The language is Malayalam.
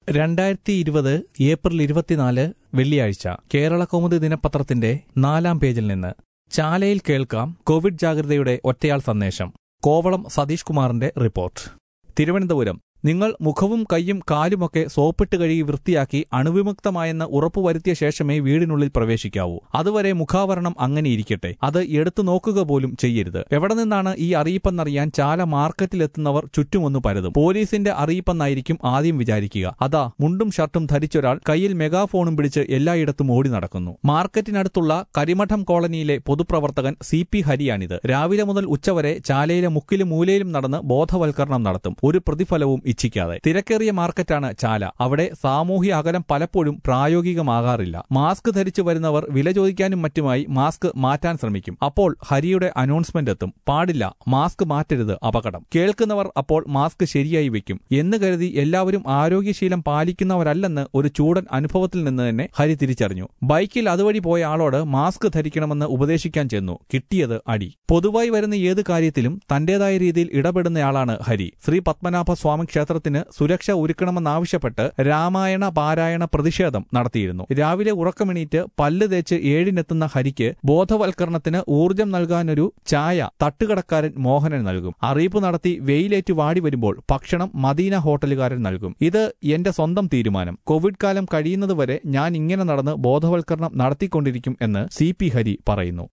രണ്ടായിരത്തി ഇരുപത് ഏപ്രിൽ ഇരുപത്തിനാല് വെള്ളിയാഴ്ച കേരള കൗമുദി ദിനപത്രത്തിന്റെ നാലാം പേജിൽ നിന്ന് ചാലയിൽ കേൾക്കാം കോവിഡ് ജാഗ്രതയുടെ ഒറ്റയാൾ സന്ദേശം കോവളം സതീഷ് കുമാറിന്റെ റിപ്പോർട്ട് തിരുവനന്തപുരം നിങ്ങൾ മുഖവും കൈയും കാലുമൊക്കെ സോപ്പിട്ട് കഴുകി വൃത്തിയാക്കി അണുവിമുക്തമായെന്ന് ഉറപ്പുവരുത്തിയ ശേഷമേ വീടിനുള്ളിൽ പ്രവേശിക്കാവൂ അതുവരെ മുഖാവരണം അങ്ങനെ ഇരിക്കട്ടെ അത് എടുത്തു നോക്കുക പോലും ചെയ്യരുത് എവിടെ നിന്നാണ് ഈ അറിയിപ്പെന്നറിയാൻ ചാല മാർക്കറ്റിലെത്തുന്നവർ ചുറ്റുമൊന്നു പരതും പോലീസിന്റെ അറിയിപ്പെന്നായിരിക്കും ആദ്യം വിചാരിക്കുക അതാ മുണ്ടും ഷർട്ടും ധരിച്ചൊരാൾ കയ്യിൽ മെഗാഫോണും പിടിച്ച് എല്ലായിടത്തും ഓടി നടക്കുന്നു മാർക്കറ്റിനടുത്തുള്ള കരിമഠം കോളനിയിലെ പൊതുപ്രവർത്തകൻ സി പി ഹരിയാണിത് രാവിലെ മുതൽ ഉച്ചവരെ ചാലയിലെ മുക്കിലും മൂലയിലും നടന്ന് ബോധവൽക്കരണം നടത്തും ഒരു പ്രതിഫലവും ഇച്ഛിക്കാതെ തിരക്കേറിയ മാർക്കറ്റാണ് ചാല അവിടെ സാമൂഹ്യ അകലം പലപ്പോഴും പ്രായോഗികമാകാറില്ല മാസ്ക് ധരിച്ചു വരുന്നവർ വില ചോദിക്കാനും മറ്റുമായി മാസ്ക് മാറ്റാൻ ശ്രമിക്കും അപ്പോൾ ഹരിയുടെ അനൗൺസ്മെന്റ് എത്തും പാടില്ല മാസ്ക് മാറ്റരുത് അപകടം കേൾക്കുന്നവർ അപ്പോൾ മാസ്ക് ശരിയായി വെക്കും എന്ന് കരുതി എല്ലാവരും ആരോഗ്യശീലം പാലിക്കുന്നവരല്ലെന്ന് ഒരു ചൂടൻ അനുഭവത്തിൽ നിന്ന് തന്നെ ഹരി തിരിച്ചറിഞ്ഞു ബൈക്കിൽ അതുവഴി പോയ ആളോട് മാസ്ക് ധരിക്കണമെന്ന് ഉപദേശിക്കാൻ ചെന്നു കിട്ടിയത് അടി പൊതുവായി വരുന്ന ഏത് കാര്യത്തിലും തന്റേതായ രീതിയിൽ ഇടപെടുന്നയാളാണ് ഹരി ശ്രീ പത്മനാഭ സ്വാമി ക്ഷേത്രത്തിന് സുരക്ഷ ഒരുക്കണമെന്നാവശ്യപ്പെട്ട് രാമായണ പാരായണ പ്രതിഷേധം നടത്തിയിരുന്നു രാവിലെ ഉറക്കമെണീറ്റ് പല്ല് തേച്ച് ഏഴിനെത്തുന്ന ഹരിക്ക് ബോധവൽക്കരണത്തിന് ഊർജം നൽകാനൊരു ചായ തട്ടുകടക്കാരൻ മോഹനൻ നൽകും അറിയിപ്പ് നടത്തി വെയിലേറ്റ് വാടി വരുമ്പോൾ ഭക്ഷണം മദീന ഹോട്ടലുകാരൻ നൽകും ഇത് എന്റെ സ്വന്തം തീരുമാനം കോവിഡ് കാലം കഴിയുന്നതുവരെ ഞാൻ ഇങ്ങനെ നടന്ന് ബോധവൽക്കരണം നടത്തിക്കൊണ്ടിരിക്കും എന്ന് സി പി ഹരി പറയുന്നു